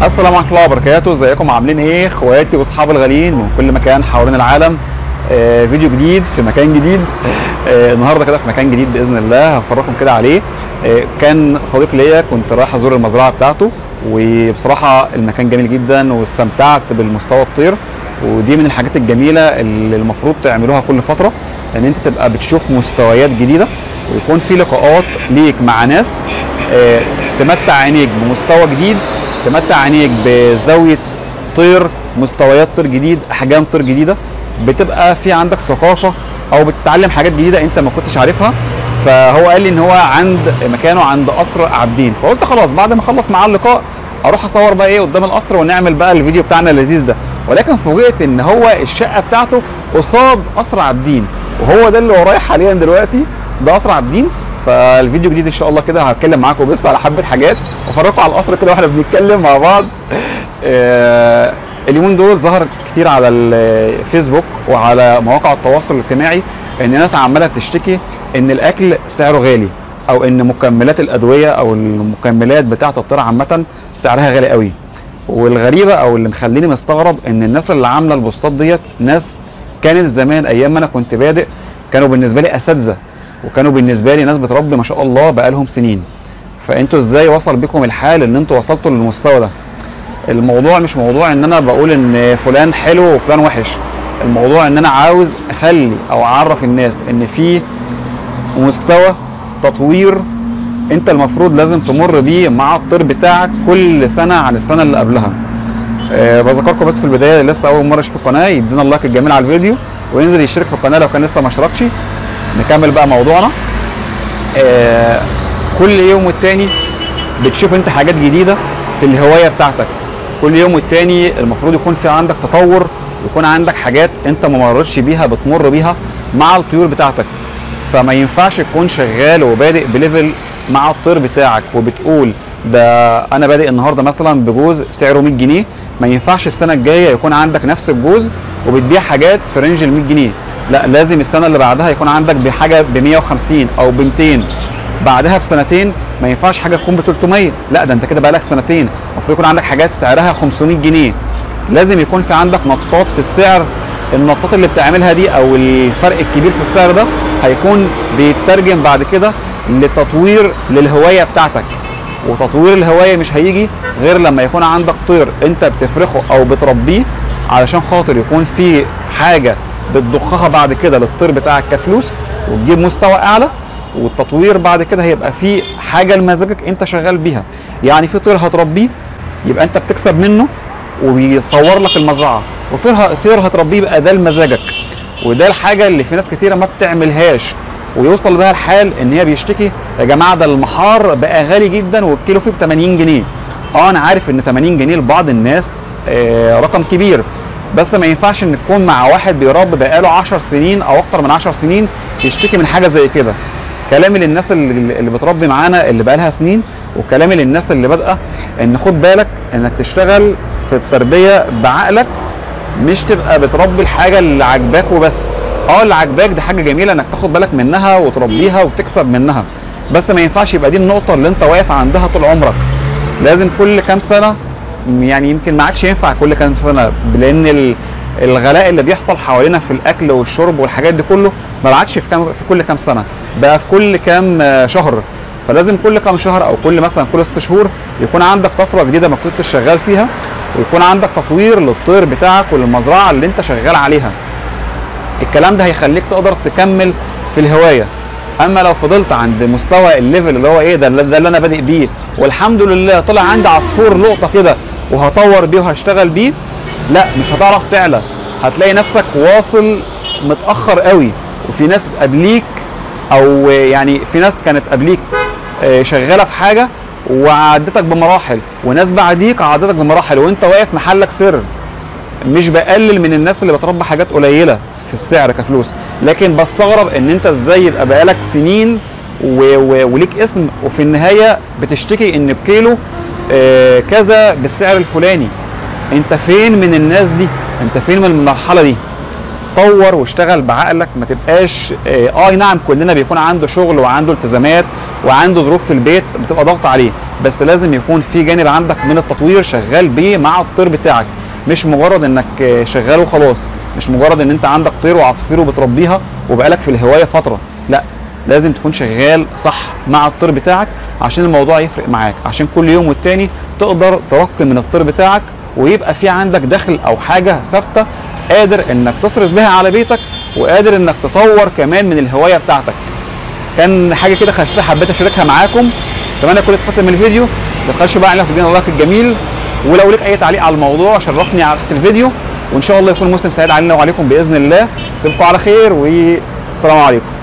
السلام ورحمه الله وبركاته ازيكم عاملين ايه اخواتي واصحابي الغاليين من كل مكان حوالين العالم آه فيديو جديد في مكان جديد آه النهارده كده في مكان جديد باذن الله هفرجكم كده عليه آه كان صديق ليا كنت رايح ازور المزرعه بتاعته وبصراحه المكان جميل جدا واستمتعت بالمستوى الطير ودي من الحاجات الجميله اللي المفروض تعملوها كل فتره ان انت تبقى بتشوف مستويات جديده ويكون في لقاءات ليك مع ناس آه تمتع عينيك بمستوى جديد تمتع عينيك بزاويه طير مستويات طير جديد احجام طير جديده بتبقى في عندك ثقافه او بتتعلم حاجات جديده انت ما كنتش عارفها فهو قال لي ان هو عند مكانه عند قصر عابدين فقلت خلاص بعد ما اخلص معاه اللقاء اروح اصور بقى ايه قدام القصر ونعمل بقى الفيديو بتاعنا اللذيذ ده ولكن فوجئت ان هو الشقه بتاعته قصاد قصر عابدين وهو ده اللي ورايا حاليا دلوقتي ده قصر عابدين فالفيديو جديد ان شاء الله كده هتكلم معاكم بس على حبه حاجات وافرجكم على القصر كده واحنا بنتكلم مع بعض آه اليومين دول ظهر كتير على الفيسبوك وعلى مواقع التواصل الاجتماعي ان ناس عماله بتشتكي ان الاكل سعره غالي او ان مكملات الادويه او المكملات بتاعه الطير عامه سعرها غالي قوي والغريبه او اللي مخليني مستغرب ان الناس اللي عامله البوستات ديت ناس كانت زمان ايام ما انا كنت بادئ كانوا بالنسبه لي اساتذه وكانوا بالنسبه لي ناس بتربي ما شاء الله بقالهم سنين فانتوا ازاي وصل بكم الحال ان انتوا وصلتوا للمستوى ده الموضوع مش موضوع ان انا بقول ان فلان حلو وفلان وحش الموضوع ان انا عاوز اخلي او اعرف الناس ان في مستوى تطوير انت المفروض لازم تمر بيه مع الطير بتاعك كل سنه عن السنه اللي قبلها أه بذكركم بس في البدايه اللي لسه اول مره يشوف القناه يدينا اللايك الجميل على الفيديو وينزل يشترك في القناه لو كان لسه ما اشتركش نكمل بقى موضوعنا آه كل يوم والتاني بتشوف انت حاجات جديده في الهوايه بتاعتك كل يوم والتاني المفروض يكون في عندك تطور يكون عندك حاجات انت ما مرتش بيها بتمر بيها مع الطيور بتاعتك فما ينفعش تكون شغال وبادئ بليفل مع الطير بتاعك وبتقول ده انا بادئ النهارده مثلا بجوز سعره 100 جنيه ما ينفعش السنه الجايه يكون عندك نفس الجوز وبتبيع حاجات في رينج ال 100 جنيه لا لازم السنه اللي بعدها يكون عندك بحاجه ب 150 او ب 200 بعدها بسنتين ما ينفعش حاجه تكون ب 300 لا ده انت كده بقالك سنتين المفروض يكون عندك حاجات سعرها 500 جنيه لازم يكون في عندك نطاط في السعر النطاط اللي بتعملها دي او الفرق الكبير في السعر ده هيكون بيترجم بعد كده لتطوير للهوايه بتاعتك وتطوير الهوايه مش هيجي غير لما يكون عندك طير انت بتفرخه او بتربيه علشان خاطر يكون في حاجه بتضخها بعد كده للطير بتاعك كفلوس وتجيب مستوى اعلى والتطوير بعد كده هيبقى في حاجه لمزاجك انت شغال بيها يعني في طير هتربيه يبقى انت بتكسب منه وبيطور لك المزرعه وفي طير هتربيه يبقى ده لمزاجك وده الحاجه اللي في ناس كتيره ما بتعملهاش ويوصل بها الحال ان هي بيشتكي يا جماعه ده المحار بقى غالي جدا والكيلو فيه ب 80 جنيه اه انا عارف ان 80 جنيه لبعض الناس آه رقم كبير بس ما ينفعش ان تكون مع واحد بيربي بقاله 10 سنين او اكتر من 10 سنين يشتكي من حاجه زي كده كلامي للناس اللي, اللي بتربي معانا اللي بقالها سنين وكلامي للناس اللي بادئه ان خد بالك انك تشتغل في التربيه بعقلك مش تبقى بتربي الحاجه اللي عاجباك وبس اه اللي عاجباك دي حاجه جميله انك تاخد بالك منها وتربيها وتكسب منها بس ما ينفعش يبقى دي النقطه اللي انت واقف عندها طول عمرك لازم كل كام سنه يعني يمكن ما عادش ينفع كل كام سنه لان الغلاء اللي بيحصل حوالينا في الاكل والشرب والحاجات دي كله ما عادش في, كام في كل كام سنه بقى في كل كام شهر فلازم كل كام شهر او كل مثلا كل ست شهور يكون عندك طفره جديده ما كنتش شغال فيها ويكون عندك تطوير للطير بتاعك وللمزرعه اللي انت شغال عليها الكلام ده هيخليك تقدر تكمل في الهوايه اما لو فضلت عند مستوى الليفل اللي هو ايه ده ده اللي انا بادئ بيه والحمد لله طلع عندي عصفور لقطه كده وهطور بيه وهشتغل بيه لا مش هتعرف تعلى هتلاقي نفسك واصل متاخر قوي وفي ناس قبليك او يعني في ناس كانت قبليك شغاله في حاجه وعدتك بمراحل وناس بعديك عدتك بمراحل وانت واقف محلك سر مش بقلل من الناس اللي بتربى حاجات قليله في السعر كفلوس لكن بستغرب ان انت ازاي يبقى بقالك سنين و... و... وليك اسم وفي النهايه بتشتكي ان بكيلو آه كذا بالسعر الفلاني انت فين من الناس دي انت فين من المرحله دي طور واشتغل بعقلك ما تبقاش اه آي نعم كلنا بيكون عنده شغل وعنده التزامات وعنده ظروف في البيت بتبقى ضغط عليه بس لازم يكون في جانب عندك من التطوير شغال بيه مع الطير بتاعك مش مجرد انك آه، شغال وخلاص مش مجرد ان انت عندك طير وعصافير وبتربيها وبقالك في الهوايه فتره لا لازم تكون شغال صح مع الطير بتاعك عشان الموضوع يفرق معاك عشان كل يوم والتاني تقدر ترقي من الطير بتاعك ويبقى في عندك دخل او حاجه ثابته قادر انك تصرف بيها على بيتك وقادر انك تطور كمان من الهوايه بتاعتك كان حاجه كده خفيفه حبيت اشاركها معاكم اتمنى تكونوا استفدتوا من الفيديو ما تبخلش بقى علينا تدينا اللايك الجميل ولو ليك اي تعليق على الموضوع شرفني على تحت الفيديو وان شاء الله يكون موسم سعيد علينا وعليكم باذن الله سيبكم على خير والسلام عليكم